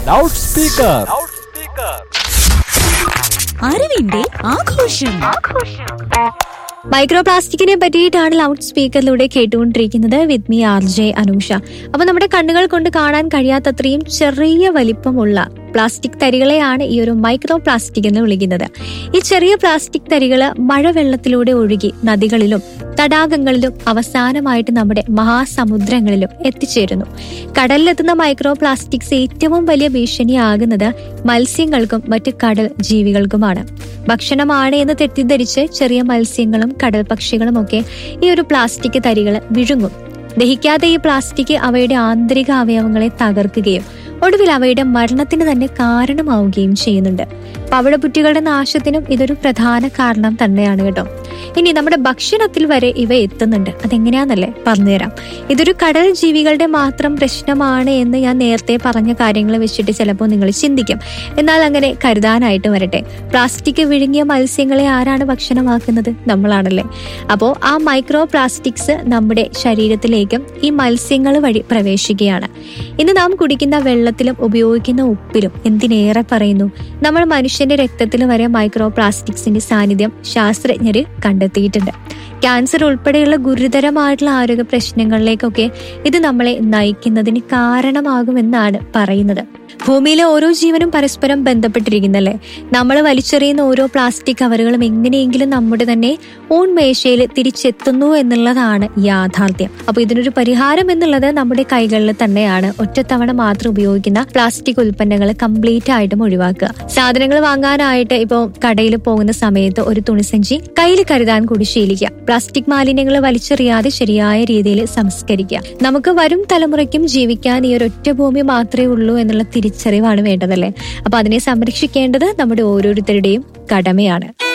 loud speaker അറിവിന്റെ ആഘോഷം micro പ്ലാസ്റ്റിക്കിനെ പറ്റിയിട്ടാണ് ലൗഡ് സ്പീക്കറിലൂടെ കേട്ടുകൊണ്ടിരിക്കുന്നത് with me R J Anusha അപ്പൊ നമ്മുടെ കണ്ണുകൾ കൊണ്ട് കാണാൻ കഴിയാത്തത്രയും ചെറിയ വലിപ്പമുള്ള പ്ലാസ്റ്റിക് തരികളെയാണ് ഈ ഒരു മൈക്രോ പ്ലാസ്റ്റിക് എന്ന് വിളിക്കുന്നത് ഈ ചെറിയ പ്ലാസ്റ്റിക് തരികൾ മഴവെള്ളത്തിലൂടെ ഒഴുകി നദികളിലും തടാകങ്ങളിലും അവസാനമായിട്ട് നമ്മുടെ മഹാസമുദ്രങ്ങളിലും എത്തിച്ചേരുന്നു കടലിലെത്തുന്ന മൈക്രോ പ്ലാസ്റ്റിക്സ് ഏറ്റവും വലിയ ഭീഷണിയാകുന്നത് മത്സ്യങ്ങൾക്കും മറ്റ് കടൽ ജീവികൾക്കുമാണ് ഭക്ഷണമാണ് എന്ന് തെറ്റിദ്ധരിച്ച് ചെറിയ മത്സ്യങ്ങളും കടൽ പക്ഷികളും ഒക്കെ ഈ ഒരു പ്ലാസ്റ്റിക് തരികൾ വിഴുങ്ങും ദഹിക്കാതെ ഈ പ്ലാസ്റ്റിക് അവയുടെ ആന്തരിക അവയവങ്ങളെ തകർക്കുകയും ഒടുവിൽ അവയുടെ മരണത്തിന് തന്നെ കാരണമാവുകയും ചെയ്യുന്നുണ്ട് പവിഴപ്പുറ്റുകളുടെ നാശത്തിനും ഇതൊരു പ്രധാന കാരണം തന്നെയാണ് കേട്ടോ ഇനി നമ്മുടെ ഭക്ഷണത്തിൽ വരെ ഇവ എത്തുന്നുണ്ട് അതെങ്ങനെയാന്നല്ലേ പറഞ്ഞുതരാം ഇതൊരു കടൽ ജീവികളുടെ മാത്രം പ്രശ്നമാണ് എന്ന് ഞാൻ നേരത്തെ പറഞ്ഞ കാര്യങ്ങൾ വെച്ചിട്ട് ചിലപ്പോൾ നിങ്ങൾ ചിന്തിക്കും എന്നാൽ അങ്ങനെ കരുതാനായിട്ട് വരട്ടെ പ്ലാസ്റ്റിക് വിഴുങ്ങിയ മത്സ്യങ്ങളെ ആരാണ് ഭക്ഷണമാക്കുന്നത് നമ്മളാണല്ലേ അപ്പോൾ ആ മൈക്രോ പ്ലാസ്റ്റിക്സ് നമ്മുടെ ശരീരത്തിലേക്കും ഈ മത്സ്യങ്ങൾ വഴി പ്രവേശിക്കുകയാണ് ഇന്ന് നാം കുടിക്കുന്ന വെള്ളത്തിലും ഉപയോഗിക്കുന്ന ഉപ്പിലും എന്തിനേറെ പറയുന്നു നമ്മൾ മനുഷ്യന്റെ രക്തത്തിൽ വരെ മൈക്രോ പ്ലാസ്റ്റിക്സിന്റെ സാന്നിധ്യം ശാസ്ത്രജ്ഞര് കണ്ടെത്തിയിട്ടുണ്ട് ക്യാൻസർ ഉൾപ്പെടെയുള്ള ഗുരുതരമായിട്ടുള്ള ആരോഗ്യ പ്രശ്നങ്ങളിലേക്കൊക്കെ ഇത് നമ്മളെ നയിക്കുന്നതിന് കാരണമാകുമെന്നാണ് പറയുന്നത് ഭൂമിയിലെ ഓരോ ജീവനും പരസ്പരം ബന്ധപ്പെട്ടിരിക്കുന്നല്ലേ നമ്മൾ വലിച്ചെറിയുന്ന ഓരോ പ്ലാസ്റ്റിക് കവറുകളും എങ്ങനെയെങ്കിലും നമ്മുടെ തന്നെ ഓൺ മേശയിൽ തിരിച്ചെത്തുന്നു എന്നുള്ളതാണ് യാഥാർത്ഥ്യം അപ്പൊ ഇതിനൊരു പരിഹാരം എന്നുള്ളത് നമ്മുടെ കൈകളിൽ തന്നെയാണ് ഒറ്റത്തവണ മാത്രം ഉപയോഗിക്കുന്ന പ്ലാസ്റ്റിക് ഉൽപ്പന്നങ്ങൾ കംപ്ലീറ്റ് ആയിട്ടും ഒഴിവാക്കുക സാധനങ്ങൾ വാങ്ങാനായിട്ട് ഇപ്പോൾ കടയിൽ പോകുന്ന സമയത്ത് ഒരു തുണിസഞ്ചി കയ്യിൽ കരുതാൻ കൂടി ശീലിക്കുക പ്ലാസ്റ്റിക് മാലിന്യങ്ങൾ വലിച്ചെറിയാതെ ശരിയായ രീതിയിൽ സംസ്കരിക്കുക നമുക്ക് വരും തലമുറയ്ക്കും ജീവിക്കാൻ ഈ ഒരു ഒറ്റ ഭൂമി മാത്രമേ ഉള്ളൂ എന്നുള്ള തിരിച്ചറിവാണ് വേണ്ടതല്ലേ അപ്പൊ അതിനെ സംരക്ഷിക്കേണ്ടത് നമ്മുടെ ഓരോരുത്തരുടെയും കടമയാണ്